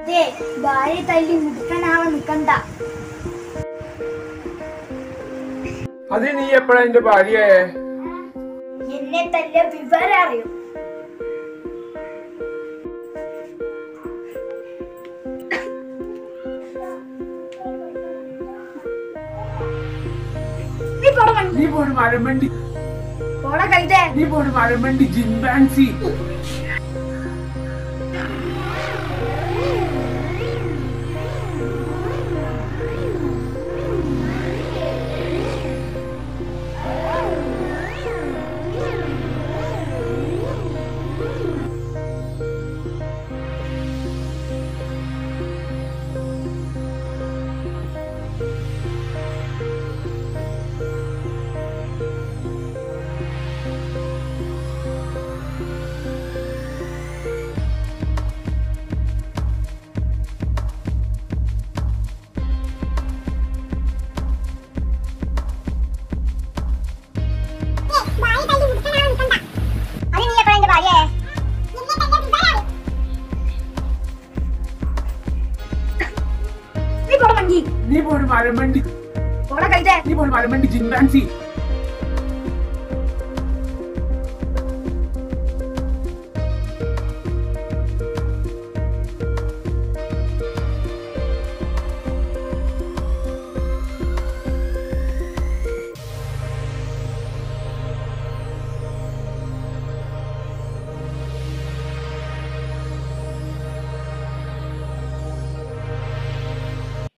ദേ ഭാര്യ തല്ലി മുടുക്കാനാവാൻ നിക്കണ്ട അത് നീ എപ്പോഴാ എന്റെ ഭാര്യയെ എന്നെ തല്ലിയ വിവരം അറിയും നീ പോട മണ്ടി നീ പോട് മരമണ്ടി പോട കഴുതേ നീ പോട് മരമണ്ടി ജിംബാൻസി നീ പോട മണ്ടി നീ പോട് മരമണ്ടി പോട കഴുതേ നീ പോട് മരമണ്ടി ജിംബാൻസി